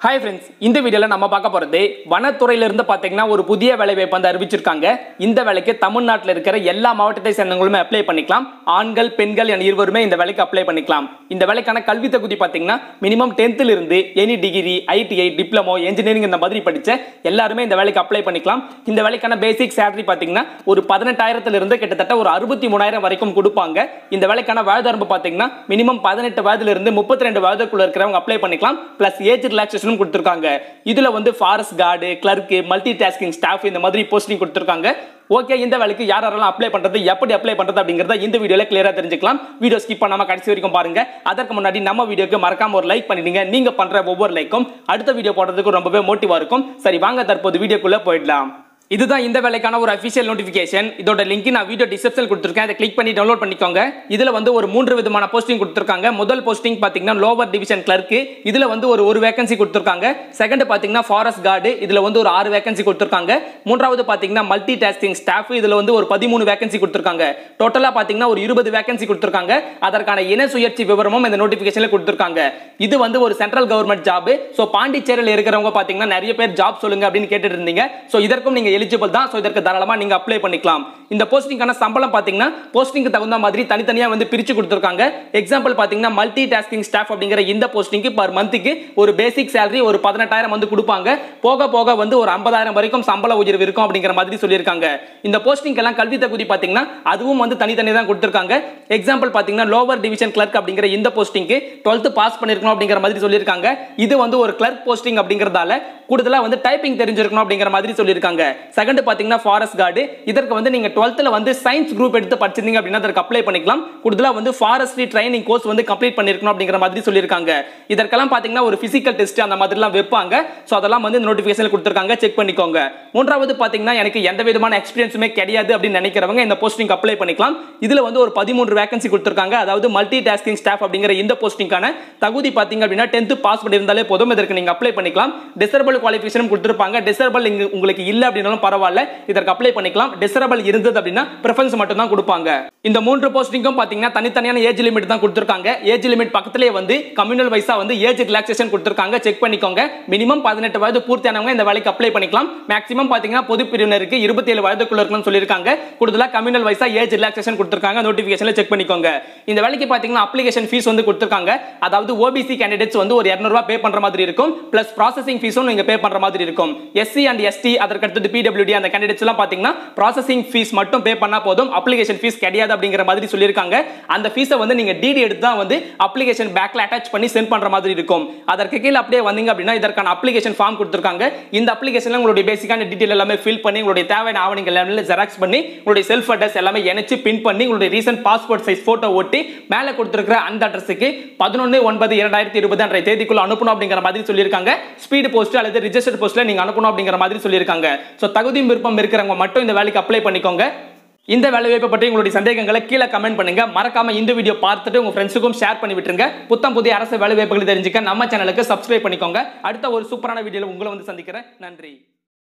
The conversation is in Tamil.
ஹாய் ஃப்ரெண்ட்ஸ் இந்த வீடியோவில் நம்ம பார்க்க போகிறது வனத்துறையிலிருந்து பார்த்தீங்கன்னா ஒரு புதிய வேலை வாய்ப்பு வந்து அறிவிச்சிருக்காங்க இந்த வேலைக்கு தமிழ்நாட்டில் இருக்கிற எல்லா மாவட்டத்தை சேர்ந்தவங்களுமே அப்ளை பண்ணிக்கலாம் ஆண்கள் பெண்கள் என இருவருமே இந்த வேலைக்கு அப்ளை பண்ணிக்கலாம் இந்த வேலைக்கான கல்வி தகுதி பார்த்தீங்கன்னா மினிமம் டென்த்தில் இருந்து any degree ITI diploma engineering இந்த மாதிரி படித்த எல்லாருமே இந்த வேலைக்கு அப்ளை பண்ணிக்கலாம் இந்த வேலைக்கான பேசிக் சேலரி பார்த்தீங்கன்னா ஒரு பதினெட்டாயிரத்துல இருந்து கிட்டத்தட்ட ஒரு அறுபத்தி மூணாயிரம் வரைக்கும் கொடுப்பாங்க இந்த வேலைக்கான வயதரம்பு பார்த்தீங்கன்னா மினிமம் பதினெட்டு வயதுல இருந்து முப்பத்தி ரெண்டு வயதுக்குள்ள இருக்கிறவங்க அப்ளை பண்ணிக்கலாம் பிளஸ் ஏஜ் ரிலாக்ஸேஷனும் கொடுத்துருக்காங்க இதுல வந்து forest guard clerk multi tasking staff இந்த மாதிரி போஸ்டிங் கொடுத்துருக்காங்க ஓகே இந்த வேலைக்கு யார் யாரெல்லாம் அப்ளை பண்றது எப்படி அப்ளை பண்றது அப்படிங்கறத இந்த வீடியோல கிளியரா தெரிஞ்சுக்கலாம் வீடியோ ஸ்கிப் பண்ணாம கடைசி வரைக்கும் பாருங்க அதற்கு முன்னாடி நம்ம வீடியோக்கு மறக்காம ஒரு லைக் பண்ணிடுங்க நீங்க பண்ற ஒவ்வொரு லைக்கும் அடுத்த வீடியோ போடுறதுக்கு ரொம்பவே மோட்டிவா இருக்கும் சரி வாங்க தற்போது வீடியோக்குள்ள போயிடலாம் இதுதான் இந்த வேலைக்கான ஒரு அஃபிஷியல் நோட்டிஃபிகேஷன் இதோட லிங்க் நான் வீடியோ டிஸ்கிரிப்ஷன் கொடுத்துருக்கேன் அதை கிளிக் பண்ணி டவுன்லோட் பண்ணிக்கோங்க இதுல வந்து ஒரு மூன்று விதமான போஸ்டிங் கொடுத்துருக்காங்க முதல் போஸ்டிங் பாத்தீங்கன்னா லோவர் டிவிஷன் கிளர்க்கு இதுல வந்து ஒரு ஒரு வேகன்சி கொடுத்துருக்காங்க செகண்ட் பாத்தீங்கன்னா ஃபாரஸ்ட் கார்டு இதுல வந்து ஒரு ஆறு வேகன்சி கொடுத்துருக்காங்க மூன்றாவது பாத்தீங்கன்னா மல்டி டாஸ்கிங் ஸ்டாஃப் இதுல வந்து ஒரு பதிமூணு வேகன்சி கொடுத்துருக்காங்க டோட்டலா பாத்தீங்கன்னா ஒரு இருபது வேகன்சி கொடுத்துருக்காங்க அதற்கான இன சுயற்சி விவரமும் இந்த நோட்டிபிகேஷன்ல கொடுத்துருக்காங்க இது வந்து ஒரு சென்ட்ரல் கவர்மெண்ட் ஜாப் ஸோ பாண்டிச்சேரியில் இருக்கிறவங்க பாத்தீங்கன்னா நிறைய பேர் ஜாப் சொல்லுங்க அப்படின்னு கேட்டுட்டு இருந்தீங்க ஸோ இதற்கும் நீங்க எலிஜிபிள் தான் ஸோ இதற்கு தாராளமா நீங்க அப்ளை பண்ணிக்கலாம் இந்த போஸ்டிங்கான சம்பளம் பாத்தீங்கன்னா போஸ்டிங்க்கு தகுந்த மாதிரி தனித்தனியா வந்து பிரிச்சு கொடுத்துருக்காங்க எக்ஸாம்பிள் பாத்தீங்கன்னா மல்டி டாஸ்கிங் ஸ்டாஃப் அப்படிங்கிற இந்த போஸ்டிங்க்கு பர் மந்த்துக்கு ஒரு பேசிக் சேலரி ஒரு பதினெட்டாயிரம் வந்து கொடுப்பாங்க போக போக வந்து ஒரு ஐம்பதாயிரம் வரைக்கும் சம்பள உயர்வு இருக்கும் அப்படிங்கிற மாதிரி சொல்லியிருக்காங்க இந்த போஸ்டிங் எல்லாம் கல்வி தகுதி பாத்தீங்கன்னா அதுவும் வந்து தனித்தனி தான் கொடுத்துருக்காங்க எக்ஸாம்பிள் பாத்தீங்கன்னா லோவர் டிவிஷன் கிளர்க் அப்படிங்கிற இந்த போஸ்டிங்க்கு டுவெல்த் பாஸ் பண்ணிருக்கணும் அப்படிங்கிற மாதிரி சொல்லியிருக்காங்க இது வந்து ஒரு கிளர்க் போஸ்டிங் அப்படிங்கிறதால கூடுதலா வந்து டைப்பிங் தெரிஞ்சிருக்கணும் அப்படிங்கிற மாதிரி சொல்லியிருக்காங்க செகண்ட் பாத்தீங்கன்னா ஃபாரஸ்ட் கார்டு இதற்கு வந்து நீங்க டுவெல்த்ல வந்து சயின்ஸ் குரூப் எடுத்து படிச்சிருந்தீங்க அப்படின்னா அதற்கு அப்ளை பண்ணிக்கலாம் கூடுதலா வந்து ஃபாரஸ்ட்ரி ட்ரைனிங் கோர்ஸ் வந்து கம்ப்ளீட் பண்ணிருக்கணும் அப்படிங்கிற மாதிரி சொல்லியிருக்காங்க இதற்கெல்லாம் பாத்தீங்கன்னா ஒரு பிசிக்கல் டெஸ்ட் அந்த மாதிரிலாம் வைப்பாங்க ஸோ அதெல்லாம் வந்து நோட்டிஃபிகேஷன் கொடுத்துருக்காங்க செக் பண்ணிக்கோங்க மூன்றாவது பாத்தீங்கன்னா எனக்கு எந்த விதமான எக்ஸ்பீரியன்ஸுமே கிடையாது அப்படின்னு நினைக்கிறவங்க இந்த போஸ்டிங் அப்ளை பண்ணிக்கலாம் இதுல வந்து ஒரு பதிமூன்று வேகன்சி கொடுத்துருக்காங்க அதாவது மல்டி டாஸ்கிங் ஸ்டாஃப் அப்படிங்கிற இந்த போஸ்டிங்கான தகுதி பாத்தீங்க அப்படின்னா டென்த் பாஸ் பண்ணியிருந்தாலே போதும் இதற்கு நீங்க அப்ளை பண்ணிக்கலாம் டிசரபிள் குவாலிஃபிகேஷன் கொடுத்துருப்பாங்க டிசரபிள் இங்க உங்களுக்கு இல்ல அப்படின்னாலும் பரவாயில்ல இதற்கு அப்ளை பண்ணிக்கலாம் டிசரபிள் இருந்தது அப்படின்னா ப்ரிஃபரன்ஸ் மட்டும் தான் கொடுப்பாங்க இந்த மூன்று போஸ்டிங்கும் பாத்தீங்கன்னா தனித்தனியான ஏஜ் லிமிட் தான் கொடுத்துருக்காங்க ஏஜ் லிமிட் பக்கத்திலேயே வந்து கம்யூனல் வைஸா வந்து ஏஜ் ரிலாக்ஸேஷன் கொடுத்துருக்காங்க செக் பண்ணிக்கோங்க மினிமம் பதினெட்டு வயது பூர்த்தியானவங்க இந்த வேலைக்கு அப்ளை பண்ணிக்கலாம் மேக்ஸிமம் பாத்தீங்கன்னா பொது பிரிவினருக்கு இருபத்தி ஏழு வயதுக்குள்ள இருக்கணும்னு சொல்லியிருக்காங்க கூடுதலா கம்யூனல் வைஸா ஏஜ் ரிலாக்ஸேஷன் கொடுத்துருக்காங்க நோட்டிஃபிகேஷன்ல செக் பண்ணிக்கோங்க இந்த வேலைக்கு பாத்தீங்கன்னா அப்ளிகேஷன் ஃபீஸ் வந்து கொடுத்துருக்காங்க அதாவது ஓபிசி கேண்டிடேட்ஸ் வந்து ஒரு இரநூறுவா பே பண்ற மாதிரி இருக்கும் பிளஸ் ப்ராசஸிங் ஃபீஸும் நீங்க பே பண்ற மாதிரி இருக்கும் எஸ்சி அண்ட் எஸ்டி அதற்கு அடுத்தது பிடபிள்யூடி அந்த கேண்டிடேட்ஸ் எல்லாம் பாத்தீங்கன்னா ப்ராசஸிங் ஃபீஸ் மட்டும் பே பண்ணா போதும் அப்ளிகேஷன் ஃபீஸ் கிடையாது அப்படிங்கிற மாதிரி சொல்லியிருக்காங்க அந்த ஃபீஸை வந்து நீங்க டிடி எடுத்து தான் வந்து அப்ளிகேஷன் பேக்ல அட்டாச் பண்ணி சென்ட் பண்ற மாதிரி இருக்கும் அதற்கு கீழே அப்படியே வந்தீங்க அப்படின்னா இதற்கான அப்ளிகேஷன் ஃபார்ம் கொடுத்துருக்காங்க இந்த அப்ளிகேஷன்ல உங்களுடைய பேசிக்கான டீடைல் எல்லாமே ஃபில் பண்ணி உங்களுடைய தேவையான ஆவணங்கள் எல்லாமே ஜெராக்ஸ் பண்ணி உங்களுடைய செல்ஃப் அட்ரஸ் எல்லாமே இணைச்சு பின் பண்ணி உங்களுடைய ரீசன்ட் பாஸ்போர்ட் சைஸ் போட்டோ ஒட்டி மேலே கொடுத்துருக்கிற அந்த அட்ரஸுக்கு பதினொன்று ஒன்பது இரண்டாயிரத்தி இருபது அன்றைய தேதிக்குள்ள அனுப்பணும் அப்படிங்கிற மாதிரி சொல்லியிருக்காங்க ஸ்பீடு போஸ்ட் அல்லது ரிஜிஸ்டர் போஸ்ட்ல நீங்க அனுப்பணும் அப்படிங்கிற மாதிரி சொல்லியிருக்காங்க ஸோ தகுதியும் விருப்பம் இருக்கிறவங்க மட்டும் இந்த வேலைக்கு அப்ளை பண்ணிக்கோங்க இந்த வேலை வாய்ப்பை பற்றி உங்களுடைய சந்தேகங்களை கீழே கமெண்ட் பண்ணுங்க மறக்காம இந்த வீடியோ பார்த்துட்டு உங்க ஃப்ரெண்ட்ஸுக்கும் ஷேர் பண்ணி விட்டுருங்க புத்தம் புதிய அரசு வேலை வாய்ப்புகளை தெரிஞ்சுக்க நம்ம சேனலுக்கு சப்ஸ்கிரைப் பண்ணிக்கோங்க அடுத்த ஒரு சூப்பரான வீடியோவில் உங்களை வந்து சந்திக்கிறேன் நன்றி